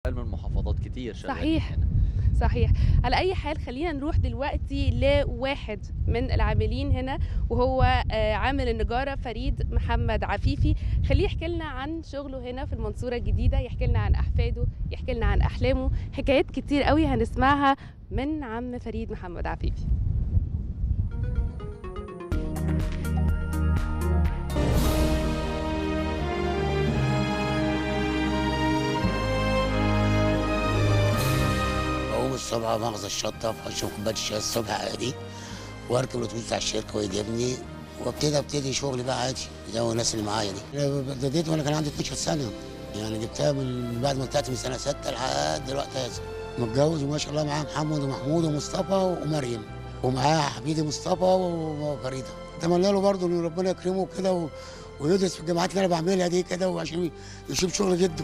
بالفعل من محافظات كتير شغالين صحيح. هنا صحيح على اي حال خلينا نروح دلوقتي لواحد من العاملين هنا وهو آه، عامل النجاره فريد محمد عفيفي خليه يحكي لنا عن شغله هنا في المنصوره الجديده يحكي لنا عن احفاده يحكي لنا عن احلامه حكايات كتير قوي هنسمعها من عم فريد محمد عفيفي بقوم الصبح مغزى الشطه اشرب كوبايه الشاي الصبح عادي واركب الاتوبيس بتاع الشركه ويجيبني وابتدي ابتدي شغلي بقى عادي زي الناس اللي معايا دي أنا ابتديت وانا كان عندي 12 سنه يعني جبتها من بعد ما طلعت من سنه 6 لحد دلوقتي هذا متجوز وما شاء الله معاه محمد ومحمود ومصطفى ومريم ومعاه حبيبي مصطفى وفريده اتمنى له برضه ان ربنا يكرمه كده و... ويدرس في الجامعات اللي انا بعملها دي كده وعشان يشوف شغل جده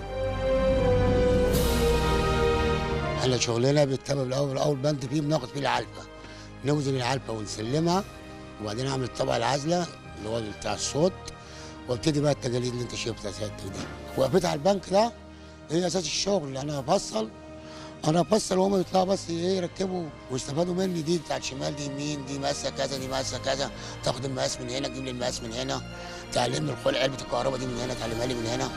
احنا شغلنا بيتم الاول اول بند فيه بناخد فيه العلبه نوزن العلبه ونسلمها وبعدين اعمل الطبقه العازله اللي هو بتاع الصوت وابتدي بقى التجاليد اللي انت شايفها سيادتك دي وقفت على البنك ده هي اساس الشغل انا افصل انا افصل وهم يطلعوا بس ايه يركبوا ويستفادوا مني دي بتاعت شمال دي يمين دي مقاسها كذا دي مقاسها كذا تاخد المقاس من هنا تجيب لي المقاس من هنا تعلمني الخلع علبه الكهرباء دي من هنا تعلمها لي من هنا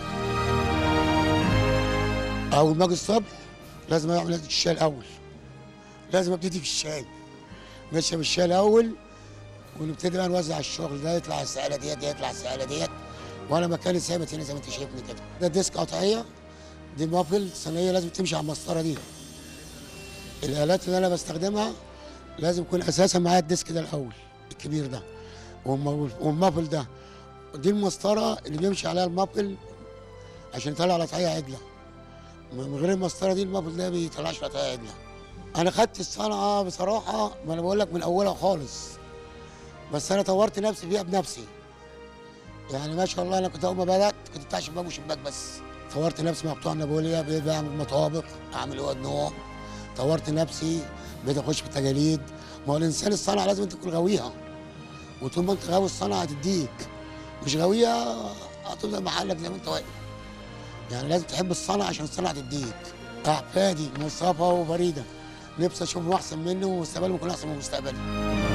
اول ما اجي الصبح لازم اعمل الشاي الاول لازم ابتدي في الشاي نشرب الشاي الاول ونبتدي بقى نوزع الشغل ده يطلع السائله ديت ده يطلع السائله ديت وانا مكاني ثابت هنا زي ما انت شايفني كده ده ديسك قطعيه دي مافل صينيه لازم تمشي على المسطره دي الالات اللي انا بستخدمها لازم يكون اساسا معايا الديسك ده الاول الكبير ده والم- والمافل ده دي المسطره اللي بيمشي عليها المافل عشان يطلع القطعيه عدله من غير المسطره دي المافل ده ما بيطلعش قطعيه عدله انا خدت الصنعه بصراحه ما انا بقول لك من اولها خالص بس انا طورت نفسي فيها بنفسي يعني ما شاء الله انا كنت اول ما بدات كنت بتاع شباك وشباك بس طورت نفسي مع بتوع نابوليا بقيت بعمل مطابق اعمل اوض نوم طورت نفسي بقيت اخش في التجاليد ما هو الانسان الصنعه لازم انت تكون غاويها وطول ما انت غاوي الصنعه هتديك مش غاويها هتفضل محلك زي ما انت واقف يعني لازم تحب الصنعه عشان الصنعه تديك احفادي مصطفى وفريده نفسي اشوفهم احسن مني ومستقبلهم يكون احسن من مستقبلي